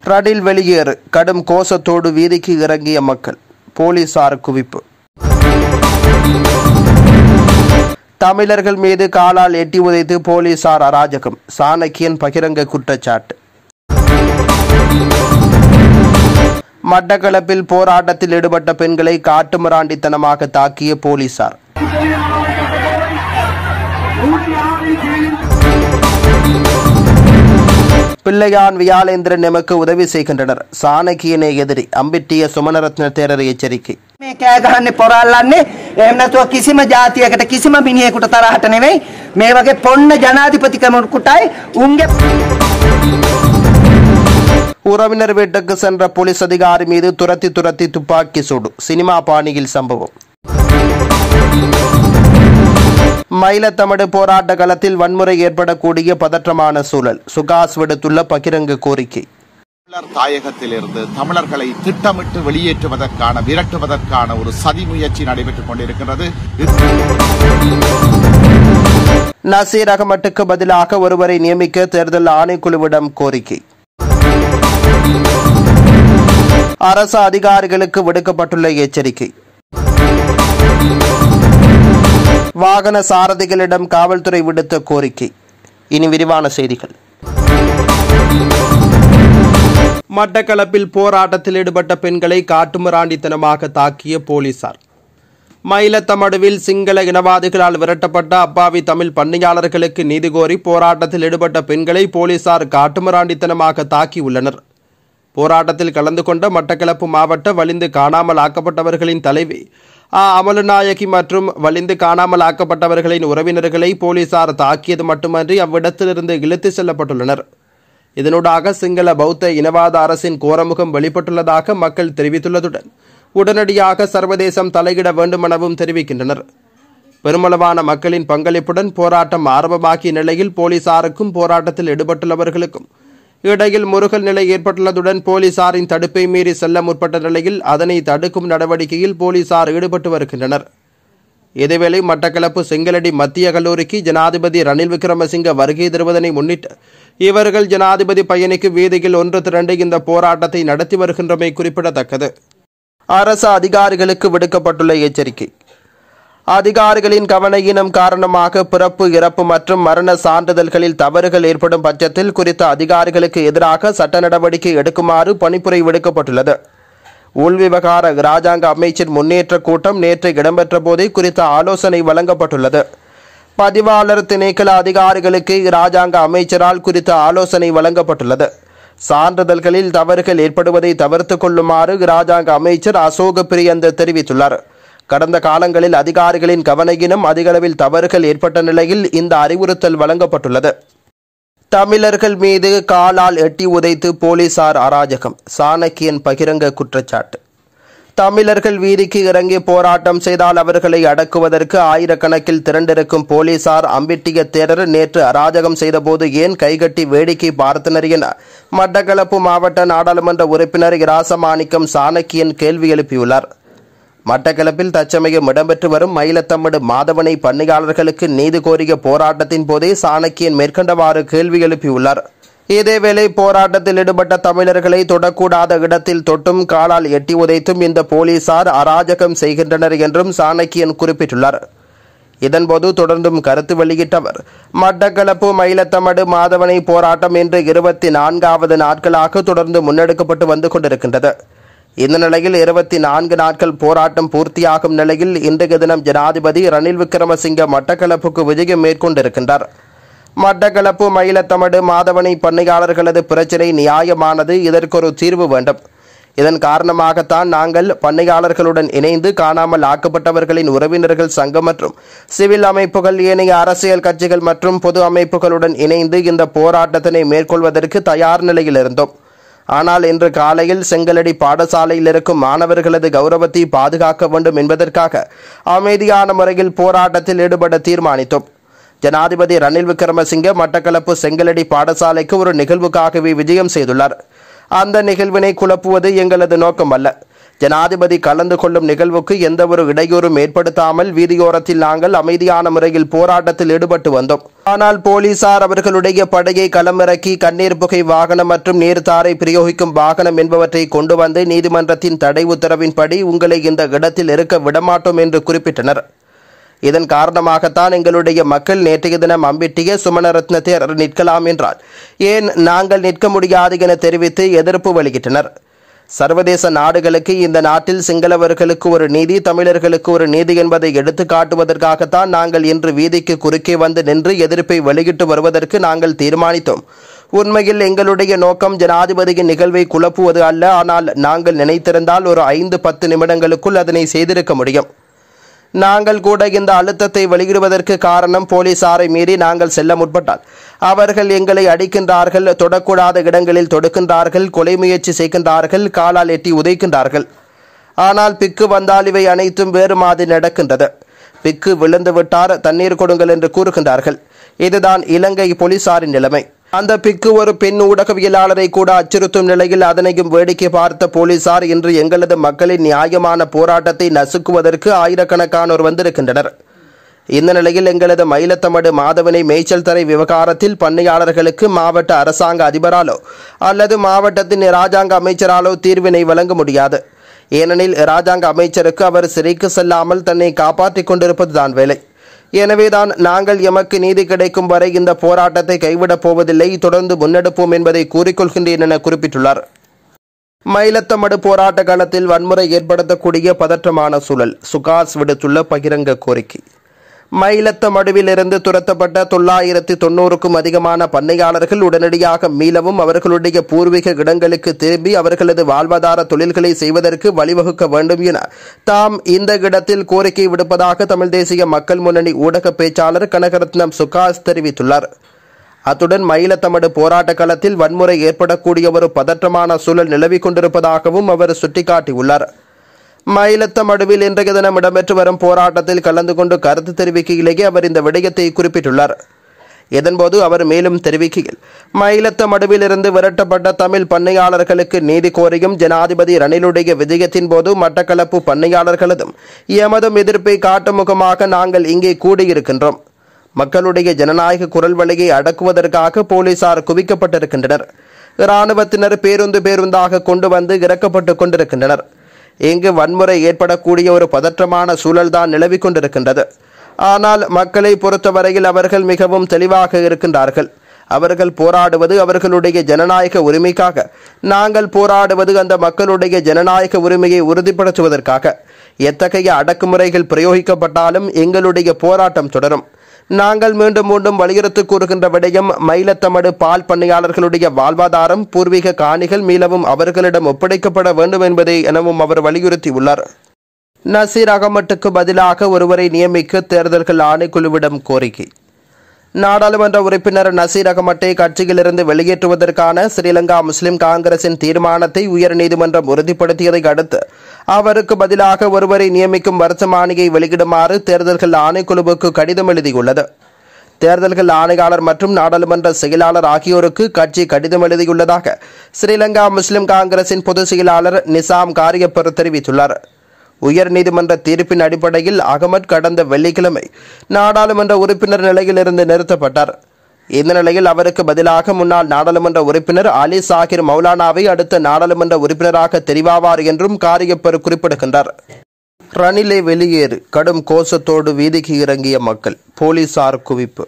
ரணில் வெளியேறு கடும் கோஷத்தோடு வீதிக்கு இறங்கிய மக்கள் போலீசார் குவிப்பு தமிழர்கள் மீது காலால் எட்டி உதைத்து போலீசார் அராஜகம் சாணக்கியன் பகிரங்க குற்றச்சாட்டு மட்டக்களப்பில் போராட்டத்தில் ஈடுபட்ட பெண்களை காட்டுமிராண்டித்தனமாக தாக்கிய போலீசார் பிள்ளையான் வியாழேந்திரன் எமக்கு உதவி செய்கின்றனர் சாணக்கியனை எதிரி அம்பிட்டிய சுமணரத்ன தேரர் எச்சரிக்கை මේ කෑ ගහන්නේ පොරල්ලන්නේ එහෙම නැතුව කිසිම ජාතියකට කිසිම මිනිහෙකුට තරහට නෙවෙයි මේ වගේ පොන්න ජනාධිපතිකමකුටයි උන්ගේ உறவினர் வீட்டுக்கு சென்ற போலீஸ் அதிகாரி மீது துரத்தி துரத்தி துப்பாக்கி சூடு சினிமா பாணியில் சம்பவம் மயிலத்தமடு போராட்ட களத்தில் வன்முறை ஏற்படக்கூடிய பதற்றமான சூழல் சுகாஸ் விடுத்துள்ள பகிரங்க கோரிக்கை தமிழர் தாயகத்திலிருந்து தமிழர்களை திட்டமிட்டு வெளியேற்றுவதற்கான விரட்டுவதற்கான ஒரு சதி முயற்சி நடைபெற்றுக் கொண்டிருக்கிறது நசீர் அகமட்டுக்கு பதிலாக ஒருவரை நியமிக்க தேர்தல் ஆணைக்குழுவிடம் கோரிக்கை அரசு அதிகாரிகளுக்கு விடுக்கப்பட்டுள்ள எச்சரிக்கை வாகன சாரதிகளிடம் காவல்துறை விடுத்த கோரிக்கை இனி விரிவான செய்திகள் மட்டக்களப்பில் போராட்டத்தில் ஈடுபட்ட பெண்களை காட்டுமிராண்டித்தனமாக தாக்கிய போலீசார் மயிலத்தமடுவில் சிங்கள இனவாதிகளால் விரட்டப்பட்ட அப்பாவி தமிழ் பண்ணையாளர்களுக்கு நீதி கோரி போராட்டத்தில் ஈடுபட்ட பெண்களை போலீசார் காட்டுமிராண்டித்தனமாக தாக்கியுள்ளனர் போராட்டத்தில் கலந்து கொண்ட மட்டக்களப்பு மாவட்ட வலிந்து காணாமல் ஆக்கப்பட்டவர்களின் தலைவி ஆ அமலுநாயகி மற்றும் வலிந்து காணாமல் ஆக்கப்பட்டவர்களின் உறவினர்களை போலீசார் தாக்கியது மட்டுமன்றி அவ்விடத்திலிருந்து இழுத்து செல்லப்பட்டுள்ளனர் இதனூடாக சிங்கள பௌத்த இனவாத அரசின் கோரமுகம் வெளிப்பட்டுள்ளதாக மக்கள் தெரிவித்துள்ளதுடன் உடனடியாக சர்வதேசம் தலையிட வேண்டுமெனவும் தெரிவிக்கின்றனர் பெருமளவான மக்களின் பங்களிப்புடன் போராட்டம் ஆரம்பமாகிய நிலையில் போலீசாருக்கும் போராட்டத்தில் ஈடுபட்டுள்ளவர்களுக்கும் இடையில் முருகல் நிலை ஏற்பட்டுள்ளதுடன் போலீசாரின் தடுப்பை மீறி செல்ல முற்பட்ட நிலையில் அதனை தடுக்கும் நடவடிக்கையில் போலீசார் ஈடுபட்டு வருகின்றனர் இதேவேளை மட்டக்களப்பு செங்கலடி மத்திய கல்லூரிக்கு ஜனாதிபதி ரணில் விக்ரமசிங்க வருகை தருவதனை முன்னிட்டு இவர்கள் ஜனாதிபதி பயணிக்கு வீதியில் ஒன்று திரண்டு இந்த போராட்டத்தை நடத்தி வருகின்றமை குறிப்பிடத்தக்கது அரசு அதிகாரிகளுக்கு விடுக்கப்பட்டுள்ள எச்சரிக்கை அதிகாரிகளின் கவனஈனம் காரணமாக பிறப்பு இறப்பு மற்றும் மரண சான்றிதழ்களில் தவறுகள் ஏற்படும் பட்சத்தில் குறித்த அதிகாரிகளுக்கு எதிராக சட்ட நடவடிக்கை எடுக்குமாறு பணிப்புரை விடுக்கப்பட்டுள்ளது உள்விவகார இராஜாங்க அமைச்சின் முன்னேற்ற கூட்டம் நேற்று இடம்பெற்ற போதே குறித்த ஆலோசனை வழங்கப்பட்டுள்ளது பதிவாளர் திணைக்கள அதிகாரிகளுக்கு இராஜாங்க அமைச்சரால் குறித்த ஆலோசனை வழங்கப்பட்டுள்ளது சான்றிதழ்களில் தவறுகள் ஏற்படுவதை தவிர்த்துக் கொள்ளுமாறு இராஜாங்க அமைச்சர் அசோக பிரியந்த தெரிவித்துள்ளார் கடந்த காலங்களில் அதிகாரிகளின் கவனயினம் அதிகளவில் தவறுகள் ஏற்பட்ட நிலையில் இந்த அறிவுறுத்தல் வழங்கப்பட்டுள்ளது தமிழர்கள் மீது காலால் எட்டி உதைத்து போலீசார் அராஜகம் சாணக்கியன் பகிரங்க குற்றச்சாட்டு தமிழர்கள் வீதிக்கு இறங்கி போராட்டம் செய்தால் அவர்களை அடக்குவதற்கு ஆயிரக்கணக்கில் திரண்டிருக்கும் போலீசார் அம்பிட்டிய தேரர் நேற்று அராஜகம் செய்தபோது ஏன் கைகட்டி வேடிக்கை பார்த்தனர் என மட்டக்களப்பு மாவட்ட நாடாளுமன்ற உறுப்பினர் இராசமாணிக்கம் சாணக்கியன் கேள்வி எழுப்பியுள்ளார் மட்டக்களப்பில் தற்சமயம் இடம்பெற்று வரும் மயிலத்தம்மடு மாதவனை பண்ணையாளர்களுக்கு நீதி கோரிய போராட்டத்தின் போதே சாணக்கியன் மேற்கண்டவாறு கேள்வி எழுப்பியுள்ளார் இதேவேளை போராட்டத்தில் ஈடுபட்ட தமிழர்களை தொடக்கூடாத இடத்தில் தொட்டும் காலால் எட்டி உதைத்தும் இந்த போலீசார் அராஜகம் செய்கின்றனர் என்றும் சாணக்கியன் குறிப்பிட்டுள்ளார் இதன்போது தொடர்ந்தும் கருத்து வெளியிட்ட அவர் மட்டக்களப்பு மயிலத்தமடு மாதவனை போராட்டம் இன்று இருபத்தி நான்காவது நாட்களாக தொடர்ந்து முன்னெடுக்கப்பட்டு வந்து கொண்டிருக்கின்றது இந்த நிலையில் இருபத்தி நான்கு நாட்கள் போராட்டம் பூர்த்தியாகும் நிலையில் இன்றைய தினம் ஜனாதிபதி ரணில் விக்ரமசிங்க மட்டக்களப்புக்கு விஜயம் மேற்கொண்டிருக்கின்றார் மட்டக்களப்பு மயிலத்தமடு மாதவனை பண்ணையாளர்களது பிரச்சினை நியாயமானது இதற்கொரு தீர்வு வேண்டும் இதன் காரணமாகத்தான் நாங்கள் பண்ணையாளர்களுடன் இணைந்து காணாமல் ஆக்கப்பட்டவர்களின் உறவினர்கள் சங்கம் மற்றும் சிவில் அமைப்புகள் ஏனைய அரசியல் கட்சிகள் மற்றும் பொது அமைப்புகளுடன் இணைந்து இந்த போராட்டத்தினை மேற்கொள்வதற்கு தயார் நிலையில் இருந்தோம் ஆனால் இன்று காலையில் செங்கலடி பாடசாலையில் இருக்கும் மாணவர்களது கௌரவத்தை பாதுகாக்க வேண்டும் என்பதற்காக அமைதியான முறையில் போராட்டத்தில் ஈடுபட தீர்மானித்தோம் ஜனாதிபதி ரணில் விக்ரமசிங்கே மட்டக்களப்பு செங்கலடி பாடசாலைக்கு ஒரு நிகழ்வுக்காகவே விஜயம் செய்துள்ளார் அந்த நிகழ்வினை குழப்புவது எங்களது நோக்கம் அல்ல ஜனாதிபதி கலந்து கொள்ளும் நிகழ்வுக்கு எந்தவொரு இடையூறும் ஏற்படுத்தாமல் வீதியோரத்தில் நாங்கள் அமைதியான முறையில் போராட்டத்தில் ஈடுபட்டு வந்தோம் ஆனால் போலீசார் அவர்களுடைய படையை களமிறக்கி கண்ணீர் புகை வாகனம் மற்றும் நீர்த்தாரை பிரயோகிக்கும் வாகனம் என்பவற்றை கொண்டு வந்து நீதிமன்றத்தின் தடை உத்தரவின்படி உங்களை இந்த இடத்தில் இருக்க விடமாட்டோம் என்று குறிப்பிட்டனர் இதன் காரணமாகத்தான் எங்களுடைய மக்கள் நேற்றைய தினம் அம்பிட்டிய சுமணரத்ன தேரர் நிற்கலாம் என்றால் ஏன் நாங்கள் நிற்க முடியாது என தெரிவித்து எதிர்ப்பு வெளியிட்டனர் சர்வதேச நாடுகளுக்கு இந்த நாட்டில் சிங்களவர்களுக்கு ஒரு நீதி தமிழர்களுக்கு ஒரு நீதி என்பதை எடுத்து காட்டுவதற்காகத்தான் நாங்கள் இன்று வீதிக்கு குறுக்கே வந்து நின்று எதிர்ப்பை வெளியிட்டு வருவதற்கு நாங்கள் தீர்மானித்தோம் உண்மையில் எங்களுடைய நோக்கம் ஜனாதிபதியின் நிகழ்வை குழப்புவது அல்ல ஆனால் நாங்கள் நினைத்திருந்தால் ஒரு ஐந்து பத்து நிமிடங்களுக்குள் அதனை செய்திருக்க முடியும் நாங்கள் கூட இந்த அழுத்தத்தை வெளியிடுவதற்கு காரணம் போலீசாரை மீறி நாங்கள் செல்ல முற்பட்டால் அவர்கள் எங்களை அடிக்கின்றார்கள் தொடக்கூடாத இடங்களில் தொடுக்கின்றார்கள் கொலை முயற்சி செய்கின்றார்கள் காலால் எட்டி உதைக்கின்றார்கள் ஆனால் பிக்கு வந்தால் இவை அனைத்தும் வேறு மாதிரி நடக்கின்றது பிக்கு விழுந்து விட்டார் தண்ணீர் கொடுங்கள் என்று கூறுகின்றார்கள் இதுதான் இலங்கை போலீசாரின் நிலைமை அந்த பிக்கு ஒரு பெண் ஊடகவியலாளரை கூட அச்சுறுத்தும் நிலையில் அதனையும் வேடிக்கை பார்த்த போலீசார் இன்று எங்களது மக்களின் நியாயமான போராட்டத்தை நசுக்குவதற்கு ஆயிரக்கணக்கானோர் வந்திருக்கின்றனர் இந்த நிலையில் எங்களது மயிலத்தமடு மாதவனை மேய்ச்சல் தரை விவகாரத்தில் பண்ணையாளர்களுக்கு மாவட்ட அரசாங்க அதிபராலோ அல்லது மாவட்டத்தின் இராஜாங்க அமைச்சராலோ தீர்வினை வழங்க முடியாது ஏனெனில் இராஜாங்க அமைச்சருக்கு அவர் சிறைக்கு செல்லாமல் தன்னை காப்பாற்றிக் கொண்டிருப்பதுதான் வேலை எனவேதான் நாங்கள் எமக்கு நீதி கிடைக்கும் வரை இந்த போராட்டத்தை கைவிடப் போவதில்லை தொடர்ந்து முன்னெடுப்போம் என்பதை கூறிக்கொள்கின்றேன் என குறிப்பிட்டுள்ளார் மயிலத்தமடு போராட்ட காலத்தில் வன்முறை ஏற்படுத்தக்கூடிய பதற்றமான சூழல் சுகாஸ் விடுத்துள்ள பகிரங்க கோரிக்கை மயிலத்தமடுவிலிருந்து துரத்தப்பட்ட தொள்ளாயிரத்தி தொண்ணூறுக்கும் அதிகமான பண்ணையாளர்கள் உடனடியாக மீளவும் அவர்களுடைய பூர்வீக இடங்களுக்கு திரும்பி அவர்களது வாழ்வாதார தொழில்களை செய்வதற்கு வழிவகுக்க வேண்டும் என தாம் இந்த இடத்தில் கோரிக்கை விடுப்பதாக தமிழ் தேசிய மக்கள் முன்னணி ஊடக பேச்சாளர் கனகரத்னம் சுகாஸ் தெரிவித்துள்ளார் அத்துடன் மயிலத்தமடு போராட்ட களத்தில் வன்முறை ஏற்படக்கூடிய ஒரு பதற்றமான சூழல் நிலவிக் கொண்டிருப்பதாகவும் அவர் சுட்டிக்காட்டியுள்ளார் மயிலத்தமடுவில் இன்றைய தினம் இடம்பெற்று வரும் போராட்டத்தில் கலந்து கொண்டு கருத்து தெரிவிக்கையிலேயே அவர் இந்த விடயத்தை குறிப்பிட்டுள்ளார் இதன்போது அவர் மேலும் தெரிவிக்கையில் மயிலத்தமடுவிலிருந்து விரட்டப்பட்ட தமிழ் பண்ணையாளர்களுக்கு நீதி கோரியும் ஜனாதிபதி ரணிலுடைய விஜயத்தின் போது மட்டக்களப்பு பண்ணையாளர்களதும் எமதும் எதிர்ப்பை காட்டும் முகமாக நாங்கள் இங்கே கூடியிருக்கின்றோம் மக்களுடைய ஜனநாயக குரல் வழியை அடக்குவதற்காக போலீசார் குவிக்கப்பட்டிருக்கின்றனர் இராணுவத்தினர் பேருந்து பேருந்தாக கொண்டு வந்து இறக்கப்பட்டுக் கொண்டிருக்கின்றனர் இங்கு வன்முறை ஏற்படக்கூடிய ஒரு பதற்றமான சூழல்தான் நிலவிக் கொண்டிருக்கின்றது ஆனால் மக்களை பொறுத்தவரையில் அவர்கள் மிகவும் தெளிவாக இருக்கின்றார்கள் அவர்கள் போராடுவது அவர்களுடைய ஜனநாயக உரிமைக்காக நாங்கள் போராடுவது அந்த மக்களுடைய ஜனநாயக உரிமையை உறுதிப்படுத்துவதற்காக எத்தகைய அடக்குமுறைகள் பிரயோகிக்கப்பட்டாலும் எங்களுடைய போராட்டம் தொடரும் நாங்கள் மீண்டும் மீண்டும் வலியுறுத்தி கூறுகின்ற விடயம் மயிலத்தமடு பால் பண்ணையாளர்களுடைய வாழ்வாதாரம் பூர்வீக காணிகள் மீளவும் அவர்களிடம் ஒப்படைக்கப்பட வேண்டும் என்பதை எனவும் அவர் வலியுறுத்தியுள்ளார் நசீர் அகமட்டுக்கு பதிலாக ஒருவரை நியமிக்க தேர்தல்கள் ஆணைக்குழுவிடம் கோரிக்கை நாடாளுமன்ற உறுப்பினர் நசீர் அகமட்டை கட்சியிலிருந்து வெளியேற்றுவதற்கான ஸ்ரீலங்கா முஸ்லிம் காங்கிரசின் தீர்மானத்தை உயர்நீதிமன்றம் உறுதிப்படுத்தியதை அடுத்து அவருக்கு பதிலாக ஒருவரை நியமிக்கும் வருத்தமானியை வெளியிடுமாறு தேர்தல்கள் ஆணைக்குழுவுக்கு கடிதம் எழுதியுள்ளது தேர்தல்கள் ஆணையாளர் மற்றும் நாடாளுமன்ற செயலாளர் ஆகியோருக்கு கட்சி கடிதம் எழுதியுள்ளதாக ஸ்ரீலங்கா முஸ்லிம் காங்கிரசின் பொதுச் செயலாளர் நிசாம் காரியப்பர் தெரிவித்துள்ளார் உயர்நீதிமன்ற தீர்ப்பின் அடிப்படையில் அகமட் கடந்த வெள்ளிக்கிழமை நாடாளுமன்ற உறுப்பினர் நிலையிலிருந்து நிறுத்தப்பட்டார் இந்த நிலையில் அவருக்கு பதிலாக முன்னாள் நாடாளுமன்ற உறுப்பினர் அலி சாகிர் மௌலானாவை அடுத்த நாடாளுமன்ற உறுப்பினராக தெரிவாவார் என்றும் காரியப்பர் குறிப்பிடுகின்றார் ரணிலை வெளியேறு கடும் கோஷத்தோடு வீதிக்கு இறங்கிய மக்கள் போலீசார் குவிப்பு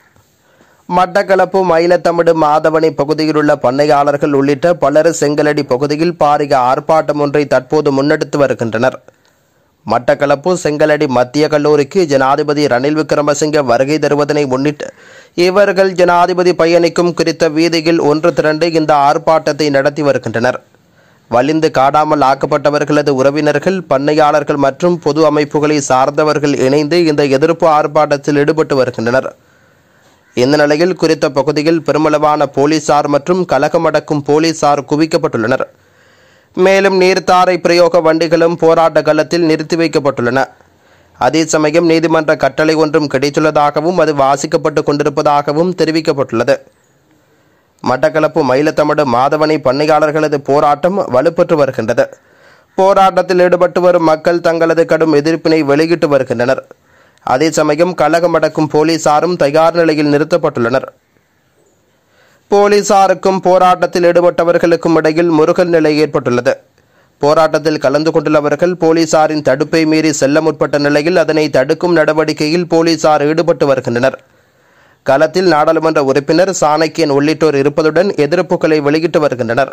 மட்டக்களப்பு மயிலத்தமிடு மாதவனை பகுதியில் உள்ள பண்ணையாளர்கள் உள்ளிட்ட பலர் செங்கலடி பகுதியில் பாரிய ஆர்ப்பாட்டம் ஒன்றை தற்போது முன்னெடுத்து வருகின்றனர் மட்டக்களப்பு செங்கலடி மத்திய கல்லூரிக்கு ஜனாதிபதி ரணில் விக்ரமசிங்க வருகை தருவதனை முன்னிட்டு இவர்கள் ஜனாதிபதி பயணிக்கும் குறித்த வீதியில் ஒன்று திரண்டு இந்த ஆர்ப்பாட்டத்தை நடத்தி வருகின்றனர் வலிந்து காடாமல் ஆக்கப்பட்டவர்களது உறவினர்கள் பண்ணையாளர்கள் மற்றும் பொது அமைப்புகளை சார்ந்தவர்கள் இணைந்து இந்த எதிர்ப்பு ஆர்ப்பாட்டத்தில் ஈடுபட்டு வருகின்றனர் இந்த நிலையில் குறித்த பகுதியில் பெருமளவான போலீசார் மற்றும் கலகமடக்கும் போலீசார் குவிக்கப்பட்டுள்ளனர் மேலும் நீர்த்தாரை பிரயோக வண்டிகளும் போராட்ட களத்தில் நிறுத்தி வைக்கப்பட்டுள்ளன அதே சமயம் நீதிமன்ற கட்டளை ஒன்றும் கிடைத்துள்ளதாகவும் அது வாசிக்கப்பட்டு கொண்டிருப்பதாகவும் தெரிவிக்கப்பட்டுள்ளது மட்டக்களப்பு மயிலத்தமடு மாதவனை பண்ணையாளர்களது போராட்டம் வலுப்பெற்று வருகின்றது போராட்டத்தில் ஈடுபட்டு வரும் மக்கள் தங்களது கடும் எதிர்ப்பினை வெளியிட்டு வருகின்றனர் அதே சமயம் கழகம் அடக்கும் போலீசாரும் தயார் நிலையில் நிறுத்தப்பட்டுள்ளனர் போலீசாருக்கும் போராட்டத்தில் ஈடுபட்டவர்களுக்கும் இடையில் முருகல் நிலை ஏற்பட்டுள்ளது போராட்டத்தில் கலந்து கொண்டுள்ளவர்கள் போலீசாரின் தடுப்பை மீறி செல்ல முற்பட்ட நிலையில் அதனை தடுக்கும் நடவடிக்கையில் போலீசார் ஈடுபட்டு வருகின்றனர் களத்தில் நாடாளுமன்ற உறுப்பினர் சாணக்கியன் உள்ளிட்டோர் இருப்பதுடன் எதிர்ப்புகளை வெளியிட்டு வருகின்றனர்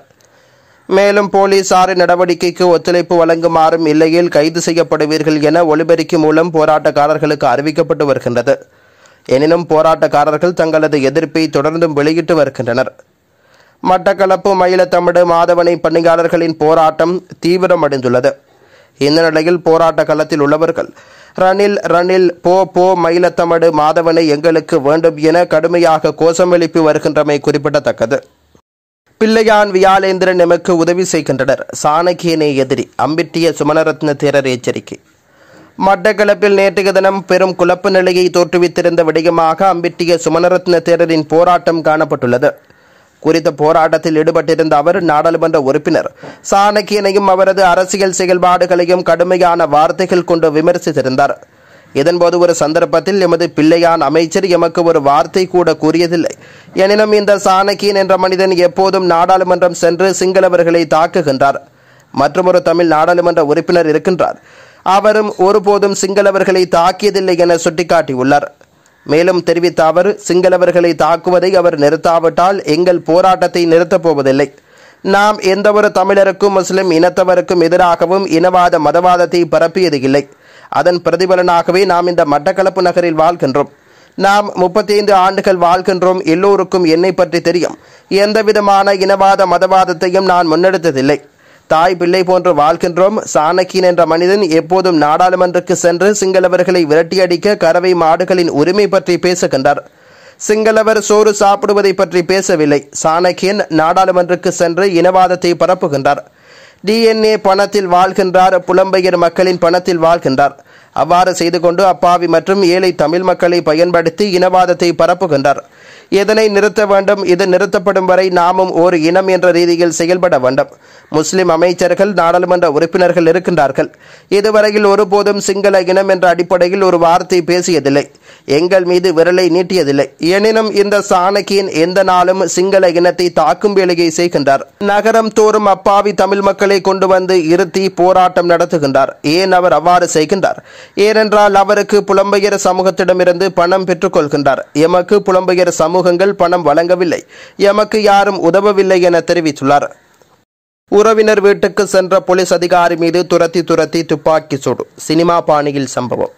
மேலும் போலீசாரின் நடவடிக்கைக்கு ஒத்துழைப்பு வழங்குமாறும் இல்லையில் கைது செய்யப்படுவீர்கள் என ஒலிபெருக்கி மூலம் போராட்டக்காரர்களுக்கு அறிவிக்கப்பட்டு வருகின்றது எனினும் போராட்டக்காரர்கள் தங்களது எதிர்ப்பை தொடர்ந்தும் வெளியிட்டு வருகின்றனர் மட்டக்களப்பு மயிலத்தமிடு மாதவனை பணியாளர்களின் போராட்டம் தீவிரமடைந்துள்ளது இந்த நிலையில் போராட்ட களத்தில் உள்ளவர்கள் ரணில் ரணில் போ போ மயிலத்தமடு மாதவனை எங்களுக்கு வேண்டும் என கடுமையாக கோஷமெழுப்பி வருகின்றமை குறிப்பிடத்தக்கது பிள்ளையான் வியாலேந்திரன் எமக்கு உதவி செய்கின்றனர் சாணக்கியனே எதிரி அம்பிட்டிய சுமணரத்ன தேரர் எச்சரிக்கை மட்டக்களப்பில் நேற்றைய தினம் பெரும் குழப்ப நிலையை தோற்றுவித்திருந்த விடயமாக அம்பிட்டிய சுமணரத்ன தேரரின் போராட்டம் காணப்பட்டுள்ளது குறித்த போராட்டத்தில் ஈடுபட்டிருந்த அவர் நாடாளுமன்ற உறுப்பினர் சாணக்கியனையும் அவரது அரசியல் செயல்பாடுகளையும் கடுமையான வார்த்தைகள் கொண்டு விமர்சித்திருந்தார் இதன்போது ஒரு சந்தர்ப்பத்தில் எமது பிள்ளையான் அமைச்சர் எமக்கு ஒரு வார்த்தை கூட கூறியதில்லை எனினும் இந்த சாணக்கியன் என்ற மனிதன் எப்போதும் நாடாளுமன்றம் சென்று சிங்களவர்களை தாக்குகின்றார் மற்றொரு தமிழ் நாடாளுமன்ற உறுப்பினர் இருக்கின்றார் அவரும் ஒருபோதும் சிங்களவர்களை தாக்கியதில்லை என சுட்டிக்காட்டியுள்ளார் மேலும் தெரிவித்த அவர் சிங்களவர்களை தாக்குவதை அவர் நிறுத்தாவிட்டால் எங்கள் போராட்டத்தை நிறுத்தப் போவதில்லை நாம் எந்தவொரு தமிழருக்கும் முஸ்லிம் இனத்தவருக்கும் எதிராகவும் இனவாத மதவாதத்தை பரப்பியது இல்லை அதன் பிரதிபலனாகவே நாம் இந்த மட்டக்களப்பு நகரில் வாழ்கின்றோம் நாம் முப்பத்தைந்து ஆண்டுகள் வாழ்கின்றோம் எல்லோருக்கும் என்னை பற்றி தெரியும் எந்தவிதமான இனவாத மதவாதத்தையும் நான் முன்னெடுத்ததில்லை தாய் பிள்ளை போன்று வாழ்கின்றோம் சாணக்கியன் என்ற மனிதன் எப்போதும் நாடாளுமன்றக்கு சென்று சிங்களவர்களை விரட்டியடிக்க கறவை மாடுகளின் உரிமை பற்றி பேசுகின்றார் சிங்களவர் சோறு சாப்பிடுவதை பற்றி பேசவில்லை சாணக்கியன் நாடாளுமன்றக்கு சென்று இனவாதத்தை பரப்புகின்றார் டிஎன்ஏ பணத்தில் வாழ்கின்றார் புலம்பெயர் மக்களின் பணத்தில் வாழ்கின்றார் அவ்வாறு செய்து கொண்டு அப்பாவி மற்றும் ஏழை தமிழ் மக்களை பயன்படுத்தி இனவாதத்தை பரப்புகின்றார் இதனை நிறுத்த வேண்டும் இது நிறுத்தப்படும் வரை நாமும் ஒரு இனம் என்ற ரீதியில் செயல்பட வேண்டும் முஸ்லிம் அமைச்சர்கள் நாடாளுமன்ற உறுப்பினர்கள் இருக்கின்றார்கள் இதுவரையில் ஒருபோதும் சிங்கள இனம் என்ற அடிப்படையில் ஒரு வார்த்தை பேசியதில்லை எங்கள் மீது விரலை நீட்டியதில்லை எனினும் இந்த சாணக்கியன் எந்த நாளும் சிங்கள இனத்தை தாக்கும் வேலையை செய்கின்றார் நகரம் தோறும் அப்பாவி தமிழ் மக்களை கொண்டு வந்து இருத்தி போராட்டம் நடத்துகின்றார் ஏன் அவர் அவ்வாறு செய்கின்றார் ஏனென்றால் அவருக்கு புலம்பெயர் சமூகத்திடமிருந்து பணம் பெற்றுக்கொள்கின்றார் எமக்கு புலம்பெயர் சமூகங்கள் பணம் வழங்கவில்லை எமக்கு யாரும் உதவவில்லை என தெரிவித்துள்ளார் உறவினர் வீட்டுக்கு சென்ற போலீஸ் அதிகாரி மீது துரத்தி துரத்தி துப்பாக்கி சூடு சினிமா பாணியில் சம்பவம்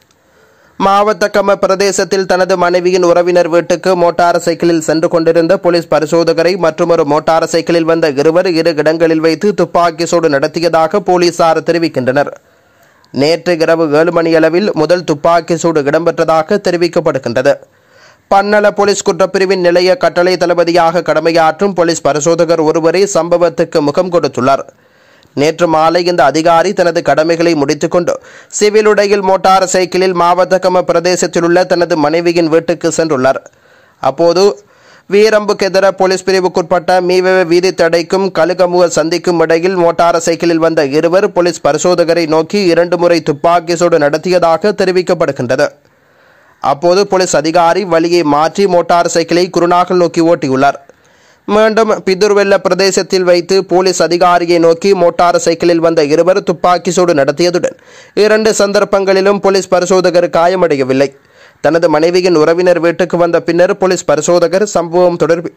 மாவத்தக்கம பிரதேசத்தில் தனது மனைவியின் உறவினர் வீட்டுக்கு மோட்டார் சைக்கிளில் சென்று கொண்டிருந்த போலீஸ் பரிசோதகரை மற்றொரு மோட்டார் சைக்கிளில் வந்த இருவர் இரு இடங்களில் வைத்து துப்பாக்கி சூடு நடத்தியதாக போலீசார் தெரிவிக்கின்றனர் நேற்று இரவு ஏழு மணியளவில் முதல் துப்பாக்கி சூடு இடம்பெற்றதாக தெரிவிக்கப்படுகின்றது பன்னல போலீஸ் குற்றப்பிரிவின் நிலைய கட்டளை தளபதியாக கடமையாற்றும் போலீஸ் பரிசோதகர் ஒருவரே சம்பவத்துக்கு முகம் கொடுத்துள்ளார் நேற்று மாலை இந்த அதிகாரி தனது கடமைகளை முடித்துக்கொண்டு சிவில் உடையில் மோட்டார் சைக்கிளில் மாவத்தகம பிரதேசத்தில் உள்ள தனது மனைவியின் வீட்டுக்கு சென்றுள்ளார் அப்போது வீரம்புக்கெதிர போலீஸ் பிரிவுக்குட்பட்ட மீவெவ வீதி தடைக்கும் கழுகமுக சந்திக்கும் இடையில் மோட்டார் சைக்கிளில் வந்த இருவர் போலீஸ் பரிசோதகரை நோக்கி இரண்டு முறை துப்பாக்கி சூடு நடத்தியதாக தெரிவிக்கப்படுகின்றது அப்போது போலீஸ் அதிகாரி வழியை மாற்றி மோட்டார் சைக்கிளை குருநாகல் நோக்கி ஓட்டியுள்ளார் மீண்டும் பிதுர்வெல்ல பிரதேசத்தில் வைத்து போலீஸ் அதிகாரியை நோக்கி மோட்டார் சைக்கிளில் வந்த இருவர் துப்பாக்கி சூடு நடத்தியதுடன் இரண்டு சந்தர்ப்பங்களிலும் போலீஸ் பரிசோதகர் காயமடையவில்லை தனது மனைவியின் உறவினர் வீட்டுக்கு வந்த பின்னர் போலீஸ் பரிசோதகர் சம்பவம் தொடர்பில்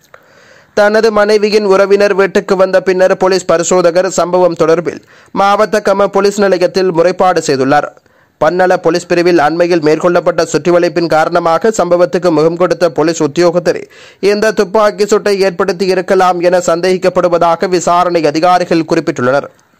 தனது மனைவியின் உறவினர் வீட்டுக்கு வந்த பின்னர் போலீஸ் பரிசோதகர் சம்பவம் தொடர்பில் மாவட்ட கம போலீஸ் நிலையத்தில் முறைப்பாடு செய்துள்ளார் பன்னல போலீஸ் பிரிவில் அண்மையில் மேற்கொள்ளப்பட்ட சுற்றிவளைப்பின் காரணமாக சம்பவத்துக்கு முகம் கொடுத்த போலீஸ் உத்தியோகத்தரே இந்த துப்பாக்கி சூட்டை ஏற்படுத்தி இருக்கலாம் என சந்தேகிக்கப்படுவதாக விசாரணை அதிகாரிகள் குறிப்பிட்டுள்ளனர்